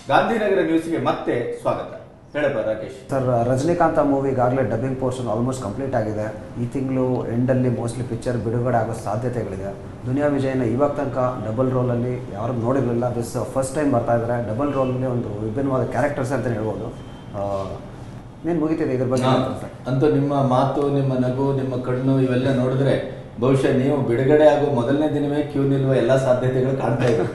ಗಾಂಧಿನಗರ ನ್ಯೂಸ್ಗೆ ಮತ್ತೆ ಸ್ವಾಗತ ಹೇಳಪ್ಪ ರಾಕೇಶ್ ಸರ್ ರಜನಿಕಾಂತ್ ಮೂವಿ ಈಗಾಗಲೇ ಡಬ್ಬಿಂಗ್ ಪೋರ್ಷನ್ ಆಲ್ಮೋಸ್ಟ್ ಕಂಪ್ಲೀಟ್ ಆಗಿದೆ ಈ ತಿಂಗಳು ಎಂಡಲ್ಲಿ ಮೋಸ್ಟ್ಲಿ ಪಿಕ್ಚರ್ ಬಿಡುಗಡೆ ಆಗೋ ಸಾಧ್ಯತೆಗಳಿದೆ ದುನಿಯಾ ವಿಜಯನ ಇವಾಗ ತನಕ ಡಬಲ್ ರೋಲಲ್ಲಿ ಯಾರು ನೋಡಿರಲಿಲ್ಲ ದಿಸ್ ಫಸ್ಟ್ ಟೈಮ್ ಬರ್ತಾ ಇದ್ದಾರೆ ಡಬಲ್ ರೋಲಲ್ಲಿ ಒಂದು ವಿಭಿನ್ನವಾದ ಕ್ಯಾರೆಕ್ಟರ್ಸ್ ಅಂತ ಹೇಳ್ಬೋದು ನೀನು ಮುಗಿತಿದೆ ಇದ್ರ ಬಗ್ಗೆ ಏನು ಅಂತ ಸರ್ ಅಂತೂ ನಿಮ್ಮ ಮಾತು ನಿಮ್ಮ ನಗು ನಿಮ್ಮ ಕಣ್ಣು ಇವೆಲ್ಲ ನೋಡಿದ್ರೆ ಬಹುಶಃ ನೀವು ಬಿಡುಗಡೆ ಆಗೋ ಮೊದಲನೇ ದಿನವೇ ಕ್ಯೂ ನಿಲ್ಲುವ ಎಲ್ಲ ಸಾಧ್ಯತೆಗಳು ಕಾಣ್ತಾ ಇದೆ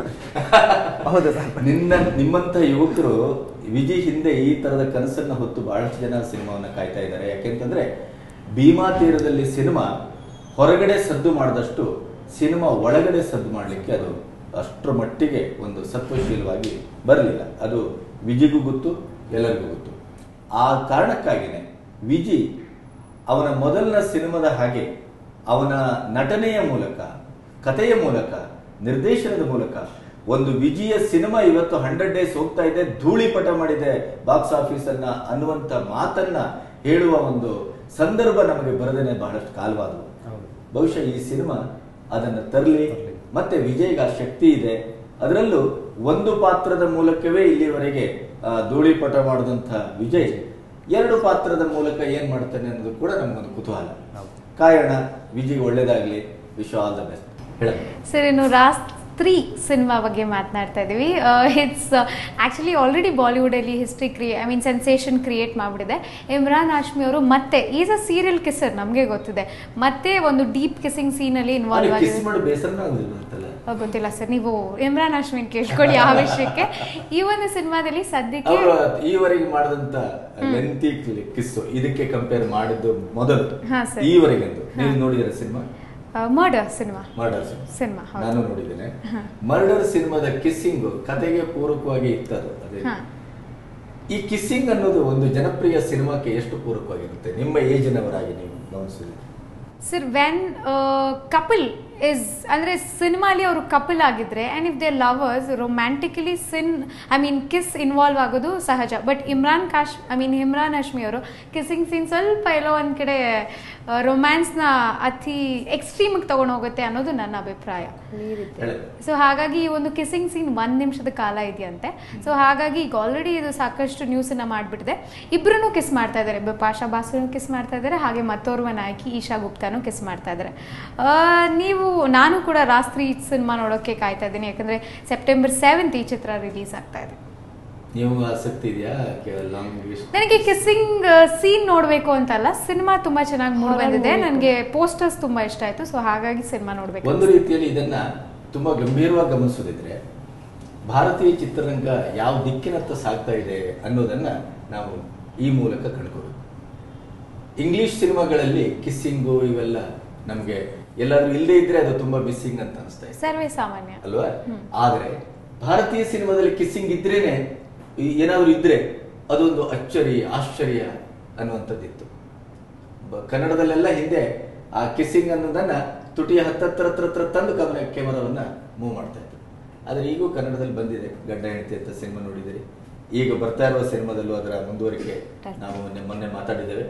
ಹೌದು ಸರ್ ನಿನ್ನ ನಿಮ್ಮಂತ ಯುವಕರು ವಿಜಿ ಹಿಂದೆ ಈ ತರದ ಕನಸನ್ನ ಹೊತ್ತು ಬಹಳಷ್ಟು ಜನ ಸಿನಿಮಾವನ್ನ ಕಾಯ್ತಾ ಇದ್ದಾರೆ ಯಾಕೆಂತಂದ್ರೆ ಭೀಮಾ ತೀರದಲ್ಲಿ ಸಿನಿಮಾ ಹೊರಗಡೆ ಸದ್ದು ಮಾಡಿದಷ್ಟು ಸಿನಿಮಾ ಒಳಗಡೆ ಸದ್ದು ಮಾಡಲಿಕ್ಕೆ ಅದು ಅಷ್ಟರ ಮಟ್ಟಿಗೆ ಒಂದು ಸತ್ವಶೀಲವಾಗಿ ಬರಲಿಲ್ಲ ಅದು ವಿಜಿಗೂ ಗೊತ್ತು ಎಲ್ಲರಿಗೂ ಗೊತ್ತು ಆ ಕಾರಣಕ್ಕಾಗಿನೇ ವಿಜಿ ಅವನ ಮೊದಲನ ಸಿನಿಮಾದ ಹಾಗೆ ಅವನ ನಟನೆಯ ಮೂಲಕ ಕಥೆಯ ಮೂಲಕ ನಿರ್ದೇಶನದ ಮೂಲಕ ಒಂದು ವಿಜಯ ಸಿನಿಮಾ ಇವತ್ತು ಹಂಡ್ರೆಡ್ ಡೇಸ್ ಹೋಗ್ತಾ ಇದೆ ಧೂಳಿಪಟ ಮಾಡಿದೆ ಬಾಕ್ಸ್ ಆಫೀಸ್ ಅನ್ನ ಅನ್ನುವಂತ ಮಾತನ್ನ ಹೇಳುವ ಒಂದು ಸಂದರ್ಭ ನಮಗೆ ಬರದೇನೆ ಬಹಳಷ್ಟು ಕಾಲವಾದವು ಹೌದು. ಬಹುಶಃ ಈ ಸಿನಿಮಾ ಅದನ್ನ ತರಲಿ ಮತ್ತೆ ವಿಜಯ್ಗೆ ಆ ಶಕ್ತಿ ಇದೆ ಅದರಲ್ಲೂ ಒಂದು ಪಾತ್ರದ ಮೂಲಕವೇ ಇಲ್ಲಿವರೆಗೆ ಆ, ಧೂಳಿಪಟ ಮಾಡಿದಂಥ ವಿಜಯ್ ಎರಡು ಪಾತ್ರದ ಮೂಲಕ ಏನ್ ಮಾಡ್ತಾನೆ ಅನ್ನೋದು ಕೂಡ ನಮಗೊಂದು ಕುತೂಹಲ ಹೌದು. ಕಾಯೋಣ ವಿಜಯ್ ಒಳ್ಳೇದಾಗ್ಲಿ ವಿಶ್ ಆಲ್ ದ ಬೆಸ್ಟ್ ಹೇಳ ಸರ್ ಇನ್ನು ರಾಸ್ತ್ರಿ ಸಿನಿಮಾ ಬಗ್ಗೆ ಮಾತನಾಡ್ತಾ ಇದ್ದೀವಿ ಇಟ್ಸ್ ಆ್ಯಕ್ಚುಲಿ ಆಲ್ರೆಡಿ ಬಾಲಿವುಡಲ್ಲಿ ಹಿಸ್ಟ್ರಿ ಕ್ರಿಯೇ ಐ ಮೀನ್ ಸೆನ್ಸೇಷನ್ ಕ್ರಿಯೇಟ್ ಮಾಡಿಬಿಟ್ಟಿದೆ ಇಮ್ರಾನ್ ಹಾಶ್ಮಿ ಅವರು ಮತ್ತೆ ಈಸ್ ಅ ಸೀರಿಯಲ್ ಕಿಸರ್ ನಮಗೆ ಗೊತ್ತಿದೆ ಮತ್ತೆ ಒಂದು ಡೀಪ್ ಕಿಸಿಂಗ್ ಸೀನಲ್ಲಿ ಇನ್ವಾಲ್ವ್ ಕಿಸ್ ಆಗಿದೆ ಮಾಡಿ ಬೇಸರನ ಆಗುದಿಲ್ಲ ಅಂತಲ್ಲ ಆ, ಗೊತ್ತಿಲ್ಲ ಸರ್ ನೀವು ಇಮ್ರಾನ್ ಹಾಶ್ಮಿನ್ ಕೇಳ್ಕೊಳ್ಳಿ ಆ ವಿಷಯಕ್ಕೆ ಈ ಒಂದು ಸಿನಿಮಾದಲ್ಲಿ ಸದ್ಯಕ್ಕೆ ಅವರು ಈವರೆಗೆ ಮಾಡಿದಂತ ಲೆಂತಿ ಕಿಸ್ಸು ಇದಕ್ಕೆ ಕಂಪೇರ್ ಮಾಡಿದ್ದು ಮೊದಲು ಹಾ, ಸರ್. ಈವರೆಗೆಂದು ನೀವು ನೋಡಿದಿರ cinema murder cinema murder cinema ಹೌದು ನಾನು ನೋಡಿದ್ದೇನೆ ಮರ್ಡರ್ ಸಿನಿಮಾದ ಕಿಸ್ಸಿಂಗ್ ಕತೆಗೆ ಪೂರಕವಾಗಿ ಇತ್ತದು ಅದೇ ಹಾ. ಈ ಕಿಸ್ಸಿಂಗ್ ಅನ್ನೋದು ಒಂದು ಜನಪ್ರಿಯ ಸಿನಿಮಾಕ್ಕೆ ಎಷ್ಟು ಪೂರಕವಾಗಿರುತ್ತೆ ನಿಮ್ಮ ಏಜಿನವರಾಗಿ ನೀವು ಗಮನಿಸಿದ್ರೆ ಸರ್ ವೆನ್ ಕಪಲ್ ಇಸ್ ಅಂದರೆ ಸಿನಿಮಾಲಿ ಅವರು ಕಪಲ್ ಆಗಿದ್ರೆ and if they lovers romantically scene I mean kiss involve ಆಗೋದು ಸಹಜ ಬಟ್ ಇಮ್ರಾನ್ ಕಾಶ್ ಐ ಮೀನ್ ಇಮ್ರಾನ್ ಹಾಶ್ಮಿ ಅವರು ಕಿಸ್ಸಿಂಗ್ ಸೀನ್ ಸ್ವಲ್ಪ ಎಲ್ಲೋ ಒಂದು ಕಡೆ ರೊಮ್ಯಾನ್ಸ್ನ ಅತಿ ಎಕ್ಸ್ಟ್ರೀಮಿಗೆ ತೊಗೊಂಡು ಹೋಗುತ್ತೆ ಅನ್ನೋದು ನನ್ನ ಅಭಿಪ್ರಾಯ ಹೇಳಿ. ಸೊ ಹಾಗಾಗಿ ಈ ಒಂದು ಕಿಸ್ಸಿಂಗ್ ಸೀನ್ ಒಂದು ನಿಮಿಷದ ಕಾಲ ಇದೆಯಂತೆ ಸೊ ಹಾಗಾಗಿ ಈಗ ಆಲ್ರೆಡಿ ಇದು ಸಾಕಷ್ಟು ನ್ಯೂಸನ್ನು ಮಾಡಿಬಿಟ್ಟಿದೆ ಇಬ್ಬರೂ ಕಿಸ್ ಮಾಡ್ತಾ ಇದ್ದಾರೆ ಪಾಷಾ ಬಾಸುನು ಕಿಸ್ ಮಾಡ್ತಾ ಇದ್ದಾರೆ ಹಾಗೆ ಮತ್ತೋರ್ವ ನಾಯಕಿ ಈಶಾ ಗುಪ್ತಾನು ಕಿಸ್ ಮಾಡ್ತಾ ಇದ್ದಾರೆ ಆ, ನೀವು ನಾನು ಕೂಡ ರಾತ್ರಿ ಸಿನಿಮಾ ನೋಡೋಕ್ಕೆ ಕಾಯ್ತಾ ಇದ್ದೀನಿ ಯಾಕಂದರೆ ಸೆಪ್ಟೆಂಬರ್ ಸೆವೆಂತ್ ಈ ಚಿತ್ರ ರಿಲೀಸ್ ಆಗ್ತಾ ಇದೆ ನೀವು ಆಸಕ್ತಿ ಇದೆಯಾ ಲಾಂಗ್ ನನಗೆ ಕಿಸ್ಸಿಂಗ್ ಸೀನ್ ನೋಡಬೇಕು ಅಂತಲ್ಲ ಸಿನಿಮಾ ತುಂಬಾ ಚೆನ್ನಾಗಿ ಮೂಡ್ ಬಂದಿದೆ ನನಗೆ ಪೋಸ್ಟರ್ಸ್ ತುಂಬಾ ಇಷ್ಟ ಆಯ್ತು ಸೊ ಹಾಗಾಗಿ ಸಿನಿಮಾ ನೋಡಬೇಕು ಒಂದು ರೀತಿಯಲ್ಲಿ ಇದನ್ನ ತುಂಬಾ ಗಂಭೀರವಾಗಿ ಗಮನಿಸೋದಿದ್ರೆ ಭಾರತೀಯ ಚಿತ್ರರಂಗ ಯಾವ ದಿಕ್ಕಿನತ್ತ ಸಾಗ್ತಾ ಇದೆ ಅನ್ನೋದನ್ನ ನಾವು ಈ ಮೂಲಕ ಕಂಡುಕೋಬೇಕು ಇಂಗ್ಲಿಷ್ ಸಿನಿಮಾಗಳಲ್ಲಿ ಕಿಸ್ಸಿಂಗು ಇವೆಲ್ಲ ನಮಗೆ ಎಲ್ಲಾದ್ರೂ ಇಲ್ಲದೆ ಇದ್ರೆ ಅದು ತುಂಬಾ ಮಿಸ್ಸಿಂಗ್ ಅಂತ ಅನಿಸ್ತಾ ಇದೆ ಸರ್ವೇ ಸಾಮಾನ್ಯ ಅಲ್ವಾ ಆದ್ರೆ ಭಾರತೀಯ ಸಿನಿಮಾದಲ್ಲಿ ಕಿಸ್ಸಿಂಗ್ ಇದ್ರೇನೆ ಈ- ಏನಾದ್ರೂ ಇದ್ರೆ ಅದೊಂದು ಅಚ್ಚರಿ ಆಶ್ಚರ್ಯ ಅನ್ನುವಂಥದ್ದಿತ್ತು ಬ- ಕನ್ನಡದಲ್ಲೆಲ್ಲ ಹಿಂದೆ ಆ ಕಿಸ್ಸಿಂಗ್ ಅನ್ನೋದನ್ನ ತುಟಿಯ ಹತ್ತತ್ರ ಹತ್ರ ಹತ್ರ ತಂದು ಕಮನ ಕ್ಯಾಮರಾವನ್ನ ಮೂವ್ ಮಾಡ್ತಾ ಇತ್ತು ಆದ್ರೆ ಈಗೂ ಕನ್ನಡದಲ್ಲಿ ಬಂದಿದೆ ಗಂಡ ಹೆಂಡತಿ ಅಂತ ಸಿನಿಮಾ ನೋಡಿದಿರಿ ಈಗ ಬರ್ತಾ ಇರುವ ಸಿನಿಮಾದಲ್ಲೂ ಅದರ ಮುಂದುವರಿಕೆ ನಾವು ಮೊನ್ನೆ ಮೊನ್ನೆ ಮಾತಾಡಿದ್ದೇವೆ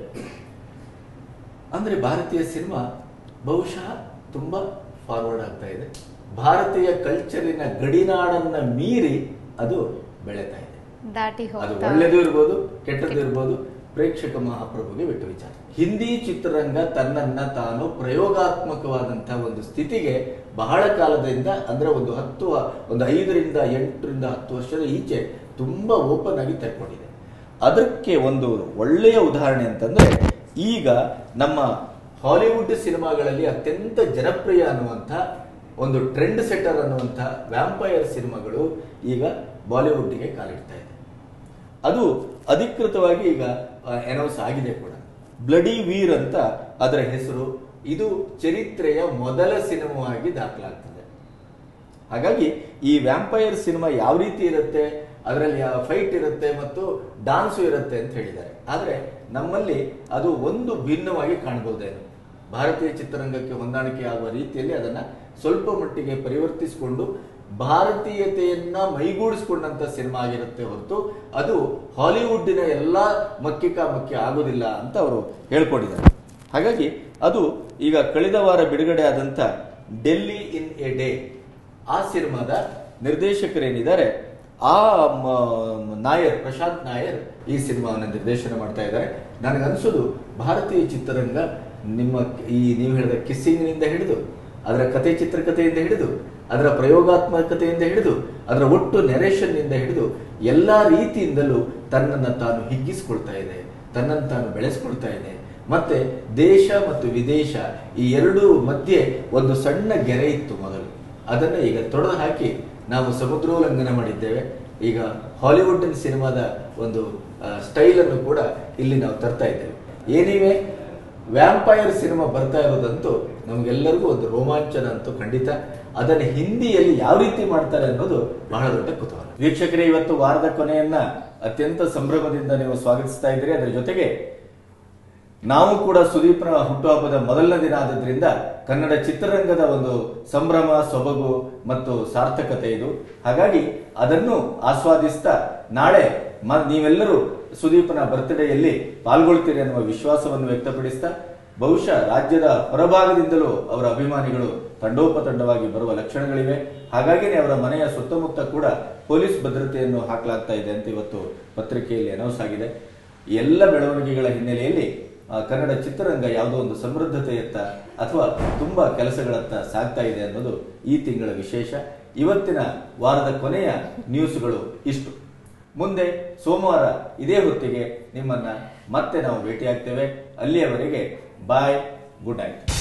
ಅಂದ್ರೆ ಭಾರತೀಯ ಸಿನಿಮಾ ಬಹುಶಃ ತುಂಬಾ ಫಾರ್ವರ್ಡ್ ಆಗ್ತಾ ಇದೆ ಭಾರತೀಯ ಕಲ್ಚರಿನ ಗಡಿನಾಡನ್ನ ಮೀರಿ ಅದು ಬೆಳೀತಾ ಇದೆ ದಾಟಿ ಅದು ಹೋಗ್ತಾ ಒಳ್ಳೇದು ಇರ್ಬೋದು ಕೆಟ್ಟದ್ದು ಇರ್ಬೋದು ಪ್ರೇಕ್ಷಕ ಮಹಾಪ್ರಭುಗೆ ಬಿಟ್ಟು ವಿಚಾರ ಹಿಂದಿ ಚಿತ್ರರಂಗ ತನ್ನನ್ನ ತಾನು ಪ್ರಯೋಗಾತ್ಮಕವಾದಂತಹ ಒಂದು ಸ್ಥಿತಿಗೆ ಬಹಳ ಕಾಲದಿಂದ ಅಂದ್ರೆ ಒಂದು ಹತ್ತು ಒಂದು ಐದರಿಂದ ಎಂಟರಿಂದ ಹತ್ತು ವರ್ಷದ ಈಚೆ ತುಂಬಾ ಓಪನ್ ಆಗಿ ತೆಕ್ಕೊಂಡಿದೆ ಅದಕ್ಕೆ ಒಂದು ಒಳ್ಳೆಯ ಉದಾಹರಣೆ ಅಂತಂದ್ರೆ ಈಗ ನಮ್ಮ ಹಾಲಿವುಡ್ ಸಿನಿಮಾಗಳಲ್ಲಿ ಅತ್ಯಂತ ಜನಪ್ರಿಯ ಅನ್ನುವಂಥ ಒಂದು ಟ್ರೆಂಡ್ ಸೆಟರ್ ಅನ್ನುವಂಥ ವ್ಯಾಂಪೈರ್ ಸಿನಿಮಾಗಳು ಈಗ ಬಾಲಿವುಡ್ಗೆ ಕಾಲಿಡ್ತಾ ಇದೆ ಅದು ಅಧಿಕೃತವಾಗಿ ಈಗ ಅನೌನ್ಸ್ ಆಗಿದೆ ಕೂಡ ಬ್ಲಡಿ ವೀರ್ ಅಂತ ಅದರ ಹೆಸರು ಇದು ಚರಿತ್ರೆಯ ಮೊದಲ ಸಿನಿಮಾವಾಗಿ ದಾಖಲಾಗ್ತದೆ ಹಾಗಾಗಿ ಈ ವ್ಯಾಂಪೈರ್ ಸಿನಿಮಾ ಯಾವ ರೀತಿ ಇರುತ್ತೆ ಅದರಲ್ಲಿ ಫೈಟ್ ಇರುತ್ತೆ ಮತ್ತು ಡಾನ್ಸು ಇರುತ್ತೆ ಅಂತ ಹೇಳಿದ್ದಾರೆ ಆದರೆ ನಮ್ಮಲ್ಲಿ ಅದು ಒಂದು ಭಿನ್ನವಾಗಿ ಕಾಣಬಹುದೇನು ಭಾರತೀಯ ಚಿತ್ರರಂಗಕ್ಕೆ ಹೊಂದಾಣಿಕೆ ಆಗುವ ರೀತಿಯಲ್ಲಿ ಅದನ್ನ ಸ್ವಲ್ಪ ಮಟ್ಟಿಗೆ ಪರಿವರ್ತಿಸಿಕೊಂಡು ಭಾರತೀಯತೆಯನ್ನ ಮೈಗೂಡಿಸಿಕೊಂಡಂತ ಸಿನಿಮಾ ಆಗಿರುತ್ತೆ ಹೊರತು ಅದು ಹಾಲಿವುಡ್ಡಿನ ಎಲ್ಲಾ ಮಕ್ಕಿಕ ಮಕ್ಕಿ ಆಗೋದಿಲ್ಲ ಅಂತ ಅವರು ಹೇಳ್ಕೊಂಡಿದ್ದಾರೆ ಹಾಗಾಗಿ ಅದು ಈಗ ಕಳೆದ ವಾರ ಬಿಡುಗಡೆ ಆದಂತ ಡೆಲ್ಲಿ ಇನ್ ಎ ಡೇ ಆ ಸಿನಿಮಾದ ನಿರ್ದೇಶಕರೇನಿದ್ದಾರೆ ಆ ಮ- ನಾಯರ್ ಪ್ರಶಾಂತ್ ನಾಯರ್ ಈ ಸಿನಿಮಾವನ್ನು ನಿರ್ದೇಶನ ಮಾಡ್ತಾ ಇದ್ದಾರೆ ನನಗನ್ಸೋದು ಭಾರತೀಯ ಚಿತ್ರರಂಗ ನಿಮ್ಮ ಈ ನೀವು ಹೇಳಿದ ಕಿಸ್ಸಿಂಗ್ನಿಂದ ಹಿಡಿದು ಅದರ ಕತೆ ಚಿತ್ರಕಥೆಯಿಂದ ಹಿಡಿದು ಅದರ ಪ್ರಯೋಗಾತ್ಮಕತೆಯಿಂದ ಹಿಡಿದು ಅದರ ಒಟ್ಟು ನೆರೇಷನ್ನಿಂದ ಹಿಡಿದು ಎಲ್ಲ ರೀತಿಯಿಂದಲೂ ತನ್ನನ್ನು ತಾನು ಹಿಗ್ಗಿಸ್ಕೊಳ್ತಾ ಇದೆ ತನ್ನನ್ನು ತಾನು ಬೆಳೆಸ್ಕೊಳ್ತಾ ಇದೆ ಮತ್ತೆ ದೇಶ ಮತ್ತು ವಿದೇಶ ಈ ಎರಡೂ ಮಧ್ಯೆ ಒಂದು ಸಣ್ಣ ಗೆರೆ ಇತ್ತು ಮೊದಲು ಅದನ್ನು ಈಗ ತೊಡೆದು ಹಾಕಿ ನಾವು ಸಮುದ್ರೋಲ್ಲಂಘನ ಮಾಡಿದ್ದೇವೆ ಈಗ ಹಾಲಿವುಡ್ ಸಿನಿಮಾದ ಒಂದು ಸ್ಟೈಲ್ ಅನ್ನು ಕೂಡ ಇಲ್ಲಿ ನಾವು ತರ್ತಾ ಇದ್ದೇವೆ ಏನಿವೆ ವ್ಯಾಂಪೈರ್ ಸಿನಿಮಾ ಬರ್ತಾ ಇರೋದಂತೂ ನಮಗೆಲ್ಲರಿಗೂ ಒಂದು ರೋಮಾಂಚನ ಅಂತೂ ಖಂಡಿತ ಅದನ್ನು ಹಿಂದಿಯಲ್ಲಿ ಯಾವ ರೀತಿ ಮಾಡ್ತಾರೆ ಅನ್ನೋದು ಬಹಳ ದೊಡ್ಡ ಕುತೂಹಲ ವೀಕ್ಷಕರೇ ಇವತ್ತು ವಾರದ ಕೊನೆಯನ್ನ ಅತ್ಯಂತ ಸಂಭ್ರಮದಿಂದ ನೀವು ಸ್ವಾಗತಿಸ್ತಾ ಇದ್ದೀರಿ ಅದರ ಜೊತೆಗೆ ನಾವು ಕೂಡ ಸುದೀಪ್ನ ಹುಟ್ಟುಹಬ್ಬದ ಮೊದಲನೇ ದಿನ ಆದ್ರಿಂದ ಕನ್ನಡ ಚಿತ್ರರಂಗದ ಒಂದು ಸಂಭ್ರಮ ಸೊಬಗು ಮತ್ತು ಸಾರ್ಥಕತೆ ಇದು ಹಾಗಾಗಿ ಅದನ್ನು ಆಸ್ವಾದಿಸ್ತಾ ನಾಳೆ ಮ- ನೀವೆಲ್ಲರೂ ಸುದೀಪ್ನ ಬರ್ತ್ಡೇಯಲ್ಲಿ ಪಾಲ್ಗೊಳ್ತೀರಿ ಅನ್ನುವ ವಿಶ್ವಾಸವನ್ನು ವ್ಯಕ್ತಪಡಿಸ್ತಾ ಬಹುಶಃ ರಾಜ್ಯದ ಹೊರಭಾಗದಿಂದಲೂ ಅವರ ಅಭಿಮಾನಿಗಳು ತಂಡೋಪತಂಡವಾಗಿ ಬರುವ ಲಕ್ಷಣಗಳಿವೆ ಹಾಗಾಗಿನೇ ಅವರ ಮನೆಯ ಸುತ್ತಮುತ್ತ ಕೂಡ ಪೊಲೀಸ್ ಭದ್ರತೆಯನ್ನು ಹಾಕಲಾಗ್ತಾ ಇದೆ ಅಂತ ಇವತ್ತು ಪತ್ರಿಕೆಯಲ್ಲಿ ಅನೌನ್ಸ್ ಆಗಿದೆ ಈ ಎಲ್ಲ ಬೆಳವಣಿಗೆಗಳ ಹಿನ್ನೆಲೆಯಲ್ಲಿ ಆ, ಕನ್ನಡ ಚಿತ್ರರಂಗ ಯಾವುದೋ ಒಂದು ಸಮೃದ್ಧತೆಯತ್ತ ಅಥವಾ ತುಂಬಾ ಕೆಲಸಗಳತ್ತ ಸಾಗ್ತಾ ಇದೆ ಅನ್ನೋದು ಈ ತಿಂಗಳ ವಿಶೇಷ ಇವತ್ತಿನ ವಾರದ ಕೊನೆಯ ನ್ಯೂಸ್ಗಳು ಇಷ್ಟು ಮುಂದೆ ಸೋಮವಾರ ಇದೇ ಹೊತ್ತಿಗೆ ನಿಮ್ಮನ್ನ ಮತ್ತೆ ನಾವು ಭೇಟಿಯಾಗ್ತೇವೆ ಅಲ್ಲಿಯವರೆಗೆ ಬಾಯ್ ಗುಡ್ ನೈಟ್